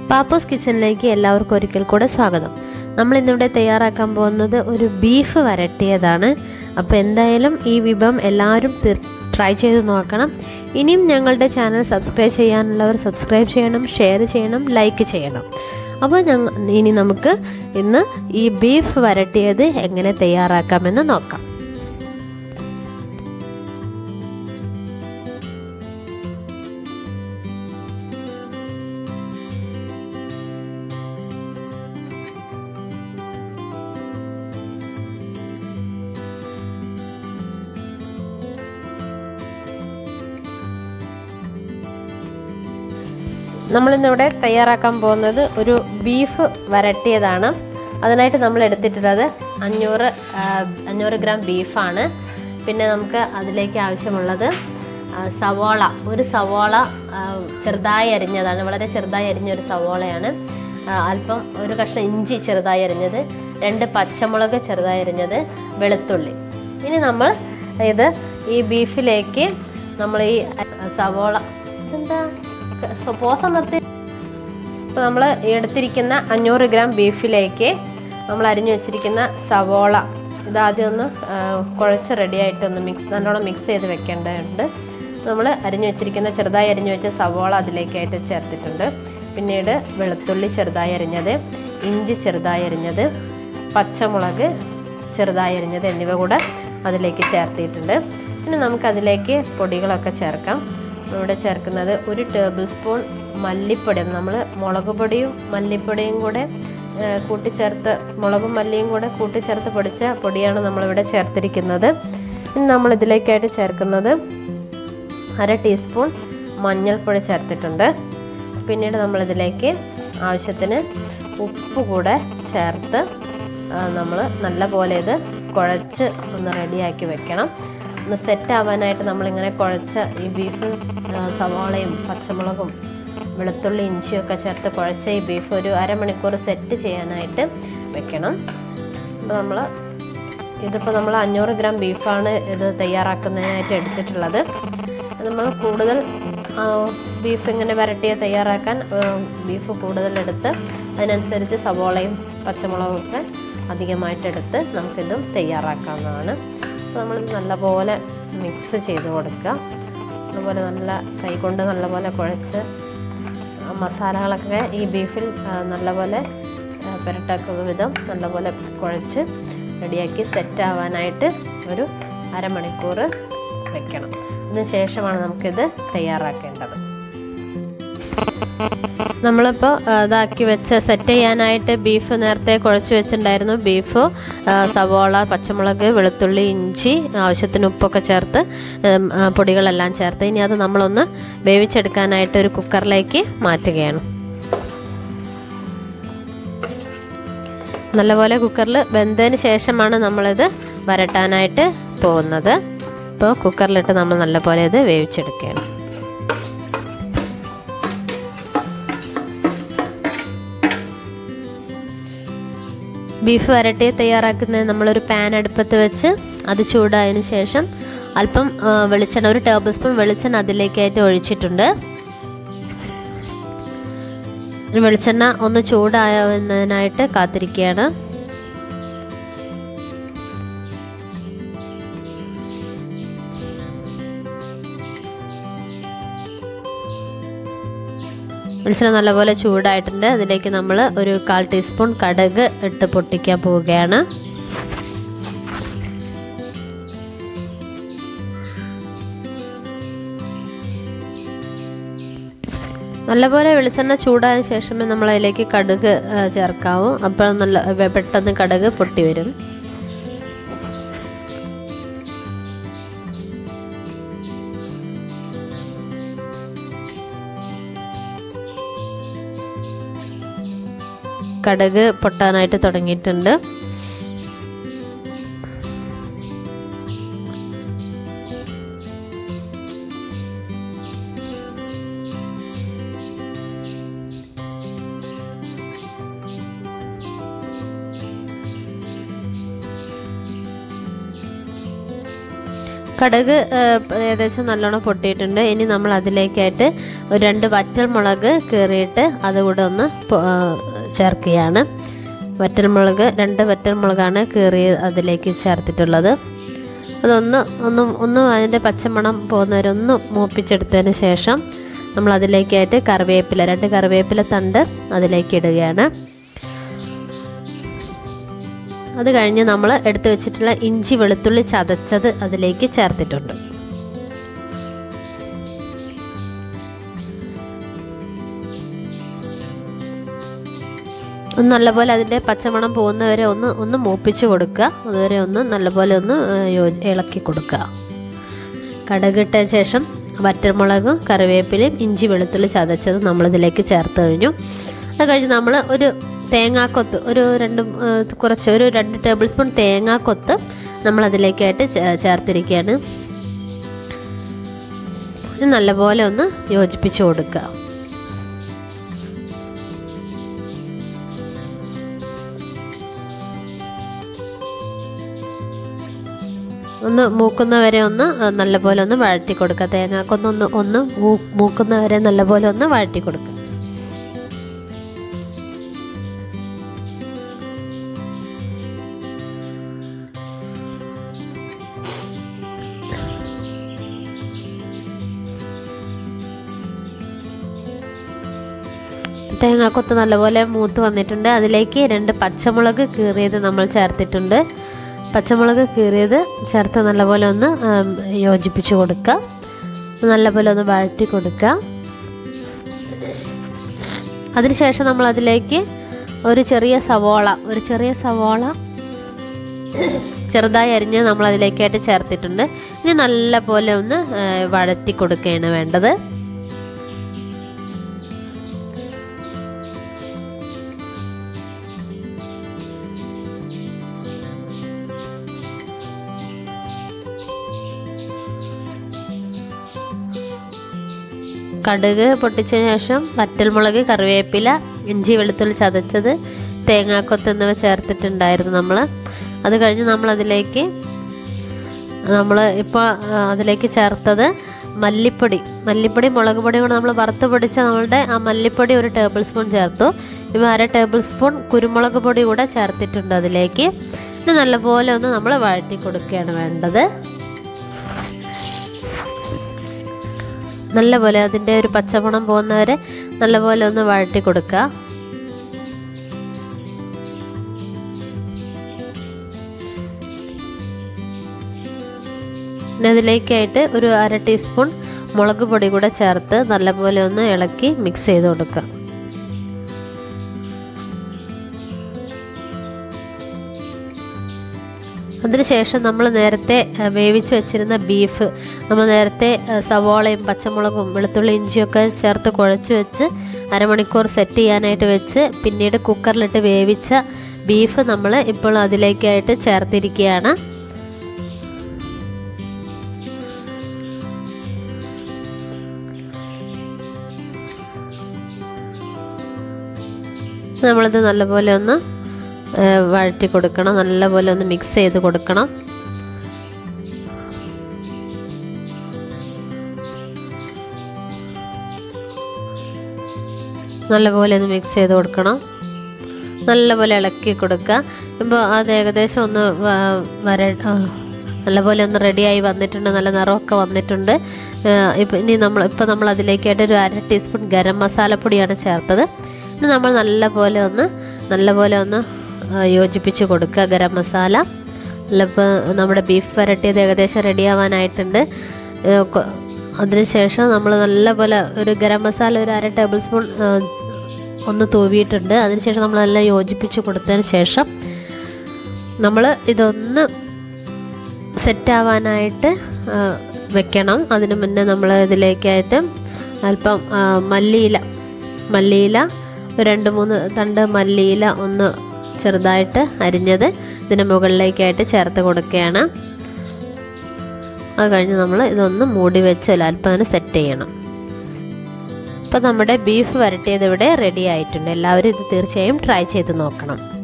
പാപ്പൂസ് കിച്ചണിലേക്ക് എല്ലാവർക്കും ഒരിക്കൽ കൂടെ സ്വാഗതം നമ്മൾ ഇന്നിവിടെ തയ്യാറാക്കാൻ പോകുന്നത് ഒരു ബീഫ് വരട്ടിയതാണ് അപ്പോൾ എന്തായാലും ഈ വിഭവം എല്ലാവരും ട്രൈ ചെയ്ത് നോക്കണം ഇനിയും ഞങ്ങളുടെ ചാനൽ സബ്സ്ക്രൈബ് ചെയ്യാനുള്ളവർ സബ്സ്ക്രൈബ് ചെയ്യണം ഷെയർ ചെയ്യണം ലൈക്ക് ചെയ്യണം അപ്പോൾ ഞങ്ങൾ ഇനി നമുക്ക് ഇന്ന് ഈ ബീഫ് വരട്ടിയത് എങ്ങനെ തയ്യാറാക്കാമെന്ന് നോക്കാം നമ്മളിന്നിവിടെ തയ്യാറാക്കാൻ പോകുന്നത് ഒരു ബീഫ് വരട്ടിയതാണ് അതിനായിട്ട് നമ്മൾ എടുത്തിട്ടുള്ളത് അഞ്ഞൂറ് അഞ്ഞൂറ് ഗ്രാം ബീഫാണ് പിന്നെ നമുക്ക് അതിലേക്ക് ആവശ്യമുള്ളത് സവോള ഒരു സവോള ചെറുതായി അരിഞ്ഞതാണ് വളരെ ചെറുതായി അരിഞ്ഞ ഒരു സവോളയാണ് അല്പം ഒരു കഷ്ണം ഇഞ്ചി ചെറുതായി അരിഞ്ഞത് രണ്ട് പച്ചമുളക് ചെറുതായി അരിഞ്ഞത് വെളുത്തുള്ളി ഇനി നമ്മൾ ഇത് ഈ ബീഫിലേക്ക് നമ്മൾ ഈ സവോള എന്താ പോസം നിർത്തി ഇപ്പോൾ നമ്മൾ എടുത്തിരിക്കുന്ന അഞ്ഞൂറ് ഗ്രാം ബീഫിലേക്ക് നമ്മൾ അരിഞ്ഞു വെച്ചിരിക്കുന്ന സവോള ഇതാദ്യം ഒന്ന് കുഴച്ച് റെഡിയായിട്ട് ഒന്ന് മിക്സ് നല്ലോണം മിക്സ് ചെയ്ത് വെക്കേണ്ടതുണ്ട് നമ്മൾ അരിഞ്ഞു വെച്ചിരിക്കുന്ന ചെറുതായി അരിഞ്ഞു വെച്ച സവോള അതിലേക്കായിട്ട് ചേർത്തിട്ടുണ്ട് പിന്നീട് വെളുത്തുള്ളി ചെറുതായി അരിഞ്ഞത് ഇഞ്ചി ചെറുതായി അരിഞ്ഞത് പച്ചമുളക് ചെറുതായി അരിഞ്ഞത് എന്നിവ കൂടെ അതിലേക്ക് ചേർത്തിയിട്ടുണ്ട് പിന്നെ നമുക്കതിലേക്ക് പൊടികളൊക്കെ ചേർക്കാം ഇവിടെ ചേർക്കുന്നത് ഒരു ടേബിൾ സ്പൂൺ മല്ലിപ്പൊടി നമ്മൾ മുളക് പൊടിയും മല്ലിപ്പൊടിയും കൂടെ കൂട്ടിച്ചേർത്ത് മുളകും മല്ലിയും കൂടെ കൂട്ടിച്ചേർത്ത് പൊടിച്ച പൊടിയാണ് നമ്മളിവിടെ ചേർത്തിരിക്കുന്നത് ഇനി നമ്മൾ ഇതിലേക്കായിട്ട് ചേർക്കുന്നത് അര ടീസ്പൂൺ മഞ്ഞൾപ്പൊടി ചേർത്തിട്ടുണ്ട് പിന്നീട് നമ്മളിതിലേക്ക് ആവശ്യത്തിന് ഉപ്പ് കൂടെ ചേർത്ത് നമ്മൾ നല്ലപോലെ ഇത് കുഴച്ച് ഒന്ന് റെഡിയാക്കി വെക്കണം ഒന്ന് സെറ്റ് ആവാനായിട്ട് നമ്മളിങ്ങനെ കുഴച്ച ഈ ബീഫ് സവാളയും പച്ചമുളകും വെളുത്തുള്ളി ഇഞ്ചിയൊക്കെ ചേർത്ത് കുഴച്ച ഈ ബീഫ് ഒരു അരമണിക്കൂർ സെറ്റ് ചെയ്യാനായിട്ട് വെക്കണം അപ്പോൾ നമ്മൾ ഇതിപ്പോൾ നമ്മൾ അഞ്ഞൂറ് ഗ്രാം ബീഫാണ് ഇത് തയ്യാറാക്കുന്നതിനായിട്ട് എടുത്തിട്ടുള്ളത് നമ്മൾ കൂടുതൽ ബീഫ് ഇങ്ങനെ വരട്ടിയ തയ്യാറാക്കാൻ ബീഫ് കൂടുതലെടുത്ത് അതിനനുസരിച്ച് സവോളയും പച്ചമുളകും ഒക്കെ അധികമായിട്ടെടുത്ത് നമുക്കിതും തയ്യാറാക്കാവുന്നതാണ് അപ്പോൾ നമ്മൾ നല്ലപോലെ മിക്സ് ചെയ്ത് കൊടുക്കുക അതുപോലെ നല്ല കൈകൊണ്ട് നല്ലപോലെ കുഴച്ച് മസാലകളൊക്കെ ഈ ബീഫിൽ നല്ലപോലെ പുരട്ടാക്കുന്ന വിധം നല്ലപോലെ കുഴച്ച് റെഡിയാക്കി സെറ്റ് ആവാനായിട്ട് ഒരു അരമണിക്കൂർ വെക്കണം അതിന് ശേഷമാണ് നമുക്കിത് തയ്യാറാക്കേണ്ടത് നമ്മളിപ്പോൾ ഇതാക്കി വെച്ച് സെറ്റ് ചെയ്യാനായിട്ട് ബീഫ് നേരത്തെ കുഴച്ച് വെച്ചിട്ടുണ്ടായിരുന്നു ബീഫ് സവോള പച്ചമുളക് വെളുത്തുള്ളി ഇഞ്ചി ആവശ്യത്തിന് ഉപ്പൊക്കെ ചേർത്ത് പൊടികളെല്ലാം ചേർത്ത് ഇനി അത് നമ്മളൊന്ന് വേവിച്ചെടുക്കാനായിട്ട് ഒരു കുക്കറിലേക്ക് മാറ്റുകയാണ് നല്ലപോലെ കുക്കറിൽ വെന്തതിന് ശേഷമാണ് നമ്മളിത് വരട്ടാനായിട്ട് പോകുന്നത് ഇപ്പോൾ കുക്കറിലിട്ട് നമ്മൾ നല്ലപോലെ ഇത് വേവിച്ചെടുക്കുകയാണ് ബീഫ് വരട്ടി തയ്യാറാക്കുന്നത് നമ്മളൊരു പാൻ അടുപ്പത്ത് വെച്ച് അത് ചൂടായതിനു ശേഷം അല്പം വെളിച്ചെണ്ണ ഒരു ടേബിൾ സ്പൂൺ വെളിച്ചെണ്ണ അതിലേക്കായിട്ട് ഒഴിച്ചിട്ടുണ്ട് വെളിച്ചെണ്ണ ഒന്ന് ചൂടാവുന്നതിനായിട്ട് കാത്തിരിക്കുകയാണ് വെളിച്ചെണ്ണ നല്ലപോലെ ചൂടായിട്ടുണ്ട് അതിലേക്ക് നമ്മൾ ഒരു കാൽ ടീസ്പൂൺ കടുക് ഇട്ട് പൊട്ടിക്കാൻ പോവുകയാണ് നല്ലപോലെ വെളിച്ചെണ്ണ ചൂടായതിനു ശേഷമേ നമ്മൾ അതിലേക്ക് കടുക് ചേർക്കാവൂ അപ്പോൾ നല്ല പെട്ടെന്ന് കടുക് പൊട്ടി വരും കടുക് പൊട്ടാനായിട്ട് തുടങ്ങിയിട്ടുണ്ട് കടുക് ഏഹ്, ഏകദേശം നല്ലോണം പൊട്ടിയിട്ടുണ്ട് ഇനി നമ്മൾ അതിലേക്കായിട്ട് ഒരു രണ്ട് വറ്റൽമുളക് കീറിയിട്ട് അതുകൂടെ ഒന്ന് പൊ- ഏഹ്, ചേർക്കുകയാണ് വറ്റൽമുളക് രണ്ട് വറ്റൽമുളകാണ് കീറി അതിലേക്ക് ചേർത്തിട്ടുള്ളത് അതൊന്ന് ഒന്ന് ഒന്ന് അതിൻ്റെ പച്ചമണം പോകുന്നവരെ ഒന്ന് മൂപ്പിച്ചെടുത്തതിന് ശേഷം നമ്മൾ അതിലേക്കായിട്ട് കറിവേപ്പില രണ്ട് കറിവേപ്പില തണ്ട് അതിലേക്ക് ഇടുകയാണ് അത് കഴിഞ്ഞ് നമ്മൾ എടുത്തു വെച്ചിട്ടുള്ള ഇഞ്ചി വെളുത്തുള്ളി ചതച്ചത് അതിലേക്ക് ചേർത്തിട്ടുണ്ട് ഒന്ന് നല്ലപോലെ അതിൻ്റെ പച്ചമണം പോകുന്നവരെ ഒന്ന് ഒന്ന് മൂപ്പിച്ച് കൊടുക്കുക അതുവരെ ഒന്ന് നല്ലപോലെ ഒന്ന് ആ, യോ- ഇളക്കി കൊടുക്കുക കടുകിട്ട ശേഷം വറ്റൽമുളകും കറിവേപ്പിലയും ഇഞ്ചി വെളുത്തുള്ളി ചതച്ചത് നമ്മളിതിലേക്ക് ചേർത്ത് കഴിഞ്ഞു അത് കഴിഞ്ഞ് നമ്മൾ ഒരു തേങ്ങാക്കൊത്ത് ഒരു രണ്ട് ആ, കുറച്ച് ഒരു രണ്ട് ടേബിൾ സ്പൂൺ തേങ്ങാക്കൊത്ത് നമ്മൾ അതിലേക്കായിട്ട് ചേ- ചേർത്തിരിക്കുകയാണ് ഇത് നല്ലപോലെ ഒന്ന് യോജിപ്പിച്ച് കൊടുക്കുക ഒന്ന് മൂക്കുന്നവരെ ഒന്ന് ആ, നല്ലപോലെ ഒന്ന് വഴറ്റി കൊടുക്കുക തേങ്ങാക്കൊന്ന് ഒന്ന് ഒന്ന് മൂ- മൂക്കുന്നവരെ നല്ലപോലെ ഒന്ന് വഴറ്റി കൊടുക്കുക തേങ്ങാക്കൊത്ത് നല്ലപോലെ മൂത്ത് വന്നിട്ടുണ്ട് അതിലേക്ക് രണ്ട് പച്ചമുളക് കീറിയത് നമ്മൾ ചേർത്തിട്ടുണ്ട് പച്ചമുളക് കീറിയത് ചേർത്ത് നല്ലപോലെ ഒന്ന് ആം, യോജിപ്പിച്ച് കൊടുക്കുക നല്ലപോലെ ഒന്ന് വഴറ്റി കൊടുക്കുക അതിനുശേഷം നമ്മൾ അതിലേക്ക് ഒരു ചെറിയ സവോള ഒരു ചെറിയ സവോള ചെറുതായി അരിഞ്ഞ് നമ്മൾ അതിലേക്കായിട്ട് ചേർത്തിട്ടുണ്ട് ഇനി നല്ലപോലെ ഒന്ന് ആ, വഴറ്റി കൊടുക്കുകയാണ് വേണ്ടത് കടുക് പൊട്ടിച്ചതിന് ശേഷം വറ്റൽമുളക് കറിവേപ്പില ഇഞ്ചി വെളുത്തുള്ളി ചതച്ചത് തേങ്ങാക്കൊത്ത് എന്നിവ ചേർത്തിട്ടുണ്ടായിരുന്നു നമ്മൾ അത് കഴിഞ്ഞ് നമ്മൾ അതിലേക്ക് നമ്മൾ ഇപ്പോൾ അതിലേക്ക് ചേർത്തത് മല്ലിപ്പൊടി മല്ലിപ്പൊടി മുളക് പൊടി കൂടെ നമ്മൾ വറുത്ത് പൊടിച്ച നമ്മളുടെ ആ മല്ലിപ്പൊടി ഒരു ടേബിൾ സ്പൂൺ ചേർത്തു ഇപ്പോൾ അര ടേബിൾ സ്പൂൺ കുരുമുളക് പൊടി കൂടെ ചേർത്തിട്ടുണ്ട് അതിലേക്ക് ഇത് നല്ലപോലെ ഒന്ന് നമ്മൾ വഴറ്റി കൊടുക്കുകയാണ് വേണ്ടത് നല്ലപോലെ അതിൻ്റെ ഒരു പച്ചമണം പോകുന്നവരെ നല്ലപോലെ ഒന്ന് വഴറ്റി കൊടുക്കുക പിന്നെ അതിലേക്കായിട്ട് ഒരു അര ടീസ്പൂൺ മുളക് പൊടി കൂടെ ചേർത്ത് നല്ലപോലെ ഒന്ന് ഇളക്കി മിക്സ് ചെയ്ത് കൊടുക്കുക അതിനുശേഷം നമ്മൾ നേരത്തെ ആ, വേവിച്ച് വെച്ചിരുന്ന ബീഫ് നമ്മൾ നേരത്തെ ആ, സവോളയും പച്ചമുളകും വെളുത്തുള്ളി ഇഞ്ചിയൊക്കെ ചേർത്ത് കുഴച്ച് വെച്ച് അരമണിക്കൂർ സെറ്റ് ചെയ്യാനായിട്ട് വെച്ച് പിന്നീട് കുക്കറിലിട്ട് വേവിച്ച ബീഫ് നമ്മൾ ഇപ്പോൾ അതിലേക്കായിട്ട് ചേർത്തിരിക്കുകയാണ് നമ്മളിത് നല്ലപോലെ ഒന്ന് ആ, വഴറ്റി കൊടുക്കണം നല്ലപോലെ ഒന്ന് മിക്സ് ചെയ്ത് കൊടുക്കണം നല്ലപോലെ ഒന്ന് മിക്സ് ചെയ്ത് കൊടുക്കണം നല്ലപോലെ ഇളക്കി കൊടുക്കുക ഇപ്പോൾ അത് ഏകദേശം ഒന്ന് വ- വര ആ, നല്ലപോലെ ഒന്ന് റെഡിയായി വന്നിട്ടുണ്ട് നല്ല നിറമൊക്കെ വന്നിട്ടുണ്ട് ഇപ്പം ഇനി നമ്മൾ ഇപ്പോൾ നമ്മൾ അതിലേക്കായിട്ട് ഒരു അര ടീസ്പൂൺ ഗരം മസാലപ്പൊടിയാണ് ചേർത്തത് ഇനി നമ്മൾ നല്ലപോലെ ഒന്ന് നല്ലപോലെ ഒന്ന് ആ, യോജിപ്പിച്ച് കൊടുക്കുക ഗരം മസാല ഇപ്പോൾ നമ്മുടെ ബീഫ് വരട്ടിയത് ഏകദേശം റെഡിയാവാനായിട്ടുണ്ട് ഏഹ് കൊ- അതിനുശേഷം നമ്മൾ നല്ലപോലെ ഒരു ഗരം മസാല ഒരു അര ടേബിൾ സ്പൂൺ ആ, ഒന്ന് തൂവിയിട്ടുണ്ട് അതിനുശേഷം നമ്മൾ നല്ല യോജിപ്പിച്ച് കൊടുത്തതിന് ശേഷം നമ്മൾ ഇതൊന്ന് സെറ്റാവാനായിട്ട് വെക്കണം അതിന് മുന്നേ നമ്മൾ ഇതിലേക്കായിട്ട് അല്പം ആ, മല്ലിയില മല്ലിയില ഒരു രണ്ട് മൂന്ന് തണ്ട് മല്ലിയില ഒന്ന് ചെറുതായിട്ട് അരിഞ്ഞത് ഇതിന് മുകളിലേക്കായിട്ട് ചേർത്ത് കൊടുക്കുകയാണ് അത് കഴിഞ്ഞ് നമ്മൾ ഇതൊന്ന് മൂടി വെച്ച് അല്പം അതിന് സെറ്റ് ചെയ്യണം അപ്പോൾ നമ്മുടെ ബീഫ് വരട്ടിയത് ഇവിടെ റെഡി ആയിട്ടുണ്ട് എല്ലാവരും ഇത് തീർച്ചയായും ട്രൈ ചെയ്ത് നോക്കണം